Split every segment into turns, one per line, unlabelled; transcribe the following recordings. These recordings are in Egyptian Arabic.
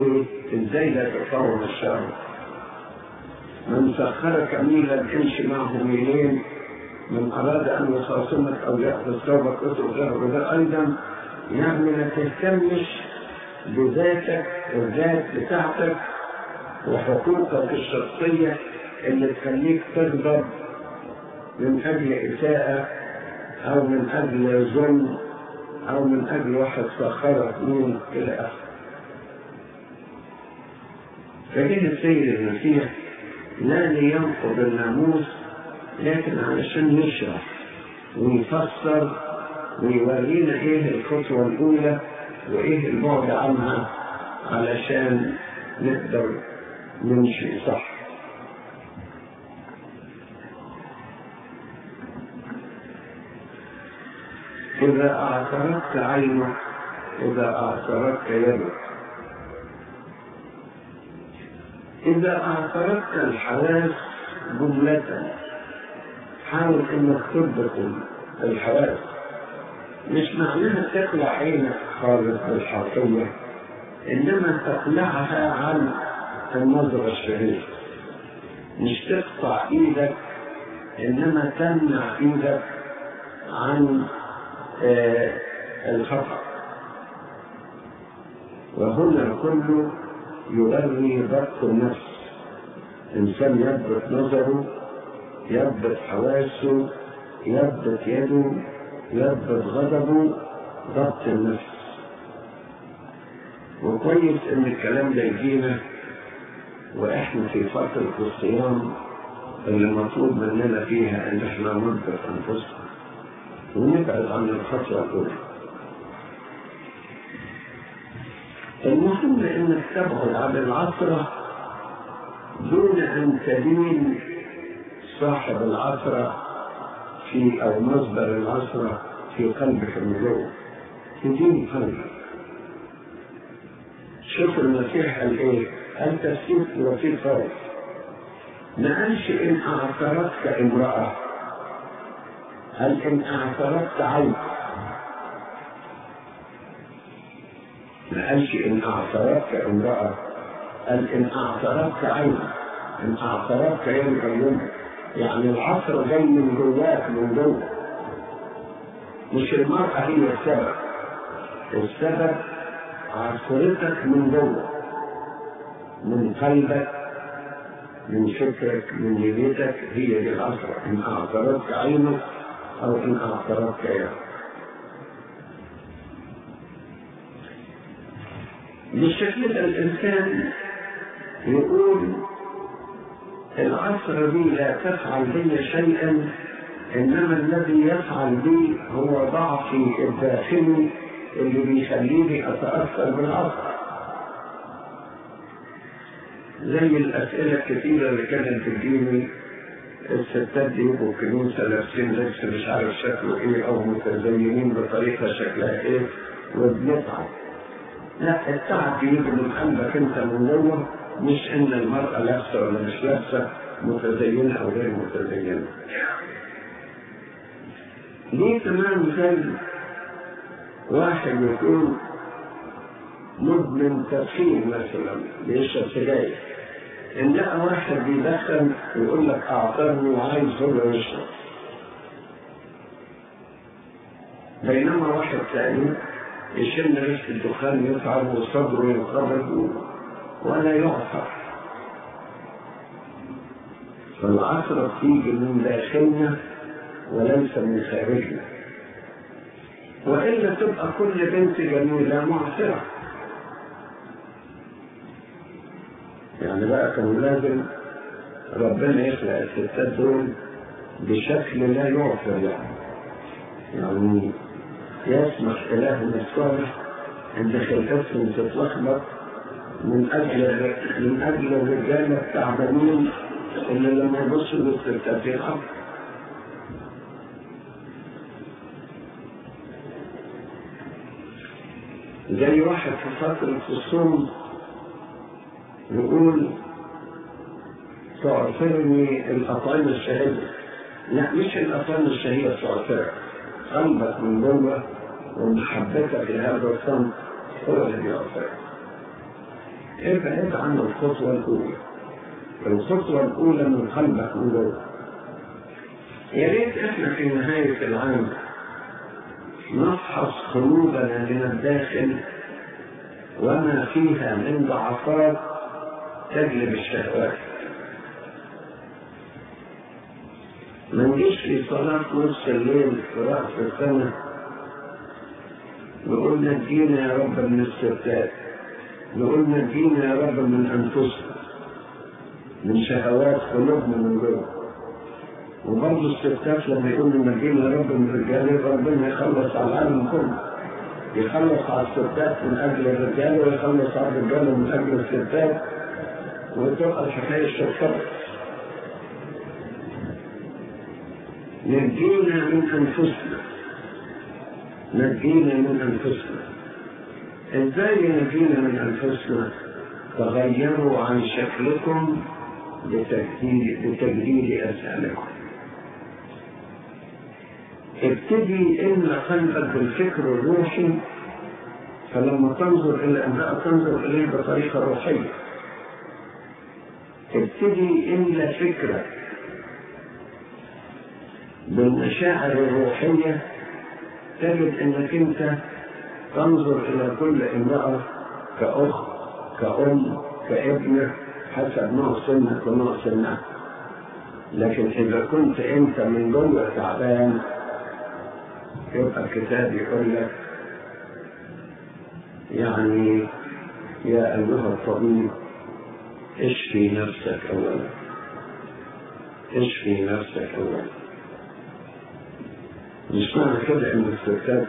ازاي لا تقاوم الشر من سخرك ميلا امشي معه ميلين من اراد ان يخاصمك او ياخذ ثوبك اترك له ده ايضا يعني ما تهتمش بذاتك الذات بتاعتك وحقوقك الشخصية اللي تخليك تغضب من أجل إساءة أو من أجل ظلم أو من أجل واحد سخرك من إلى آخره. فجه السيد المسيح لا لينقض الناموس لكن علشان يشرح ويفسر ويورينا ايه الخطوة الأولى وايه البعد عنها علشان نقدر نمشي صح إذا أعترضت عينك إذا أعترضت يدك إذا أعترضت الحواس جملة حاول إنك تضبط الحواس مش معناها تقلع عينك خالص بالحرفية إنما تقلعها عن النظرة الشريفة مش تقطع إيدك إنما تمنع إيدك عن آه الخطأ وهنا كله يوري ضبط النفس إنسان يضبط نظره يضبط حواسه يضبط يده يضبط غضبه ضبط النفس وكويس ان الكلام ده يجينا واحنا في فترة الصيام اللي مطلوب مننا فيها ان احنا نضبط انفسنا ونبعد عن الخطوة الاولى المهم انك تبعد عن العثرة دون ان تدين صاحب العثرة في او مصدر العثرة في قلبك من جوه تدين قلبك شوف المسيح قال ايه قال تفسير لطيف خالص ما قالش ان اعترضت امرأة قال ان اعترضت عين ما قالش ان اعترضت امرأة قال ان اعترضت عين ان اعترضت يوم عيونك يعني العصر جاي من جواك من جوه مش المرأة هي السبب السبب عصرتك من جوه من قلبك من فكرك من نيتك هي دي العصرة إن أعترضك عينك أو إن أعترضك يدك بالشكل ده الإنسان يقول العصر دي لا تفعل بي شيئا إنما الذي يفعل بي هو ضعفي الداخلي اللي بيخليني أتأثر بالعصر زي الأسئلة الكثيرة اللي كانت بتجيني الستات دي يبقوا كنوسة لابسين لبس مش عارف شكله ايه او متزينين بطريقة شكلها ايه وبنتعب لا التعب بيجي من قلبك انت من جوه مش ان المرأة لابسة ولا مش لابسة متزينة او غير متزينة ليه كمان مثال واحد يكون مدمن تدخين مثلا بيشرب سجاير ان لقى واحد بيدخن يقول لك اعطاني وعايز هو يشرب بينما واحد ثاني يشم ريحه الدخان يتعب وصدره ينقبض ولا يعصر فالعصر بتيجي من داخلنا وليس من خارجنا والا تبقى كل بنت جميله معصره يعني بقى كان لازم ربنا يخلق الستات دول بشكل لا يعثر يعني يعني يسمح إلهنا الصالح ان خلقتهم تتلخبط من اجل من اجل الرجاله التعبانين اللي لما يبصوا للستات يخافوا زي واحد في فترة الصوم يقول تعثرني الأطعمة الشهية لا مش الأطعمة الشهية تعثرك قلبك من جوه ومحبتك لهذا الصنف هو الذي يعثرك ابعد عن الخطوة الأولى الخطوة الأولى من قلبك من جوه يا ريت احنا في نهاية العام نفحص قلوبنا من الداخل وما فيها من ضعفات تجلب الشهوات ما نجيش في صلاة نص الليل في رأس السنة نقول نجينا يا رب من الستات نقول نجينا يا رب من أنفسنا من شهوات قلوبنا من جوه وبرضه الستات لما يقولوا نجينا يا رب من الرجال ربنا يخلص على العالم كله يخلص على الستات من أجل الرجال ويخلص على الرجال من أجل الستات وتبقى الحكاية الشركات نجينا من أنفسنا نجينا من أنفسنا إزاي نجينا من أنفسنا تغيروا عن شكلكم بتجديد بتجديد أسئلتكم ابتدي املى قلبك بالفكر الروحي فلما تنظر الى امرأة تنظر اليه بطريقة روحية ابتدي املى فكرك بالمشاعر الروحية تجد انك انت تنظر الى كل امرأة كأخت كأم كابنة حسب نوع سنك ونوع سنها لكن اذا كنت انت من جوه تعبان يبقى الكتاب يقول لك يعني يا أيها الطبيب اشفي نفسك أولا اشفي نفسك أولا مش معنى كده إن الستات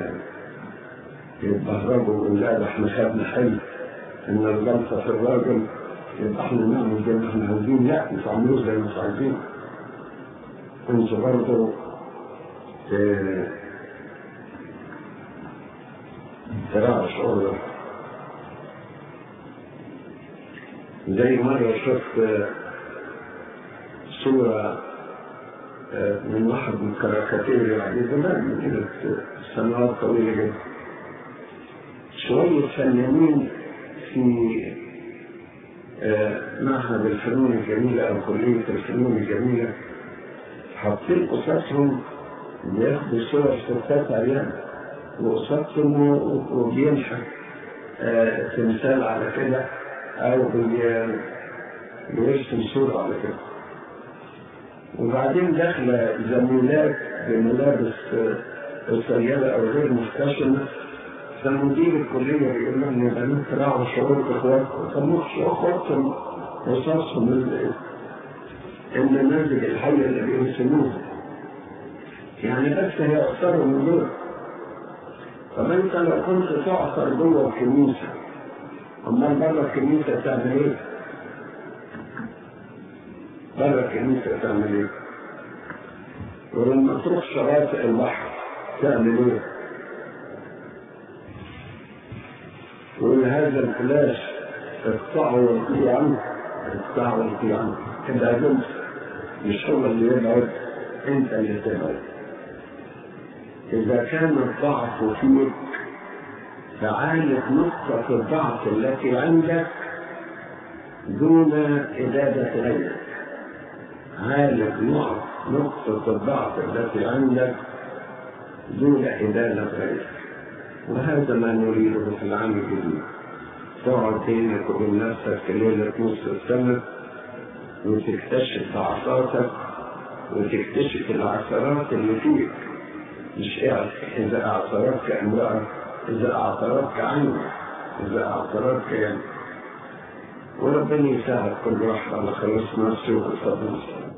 يتبهرجوا ويقول لا ده احنا خدنا حلم إن الغلطة في الراجل يبقى احنا نعمل زي ما احنا عايزين لا انتوا اعملوه زي ما انتوا عايزين انتوا برضه تراعى شعورك زي مرة شفت صورة من واحد من الكاريكاتير يعني زمان من كده سنوات طويلة جدا شوية فنانين في معهد الفنون الجميلة أو كلية الفنون الجميلة حاطين قصصهم بياخدوا صور ستات عيان وقصدتهم وبينشأ آه تمثال على كده أو بيرسم صورة على كده وبعدين داخلة زميلات بملابس قصيرة أو غير محتشمة فمدير الكلية بيقول لهم يا بنات راعوا شعور إخواتكم فمخش أخواتكم قصصهم النماذج الحية اللي بيرسموها يعني بس هي أثروا من دول طب انت لو كنت تعثر جوه الكنيسة امال بره الكنيسة تعمل ايه؟ بره الكنيسة تعمل ايه؟ ولما تروح شواطئ البحر تعمل ايه؟ تقول هذا الفلاش اقطعه والقي عنه اقطعه والقي عنه كده جنس مش هو اللي يبعد انت اللي تبعد إذا كان الضعف فيك فعالج نقطة الضعف التي عندك دون إبادة غيرك عالج نقطة الضعف التي عندك دون إبادة غيرك وهذا ما نريده في العام الجديد تقعد بينك وبين نفسك في ليلة نص السنة وتكتشف ضعفاتك وتكتشف العثرات اللي فيك مش إذا أعترضك امرأة إذا أعترضك عين إذا أعترضك يعني وربنا يساعد كل واحد على خلاص نفسه وقصاد نفسه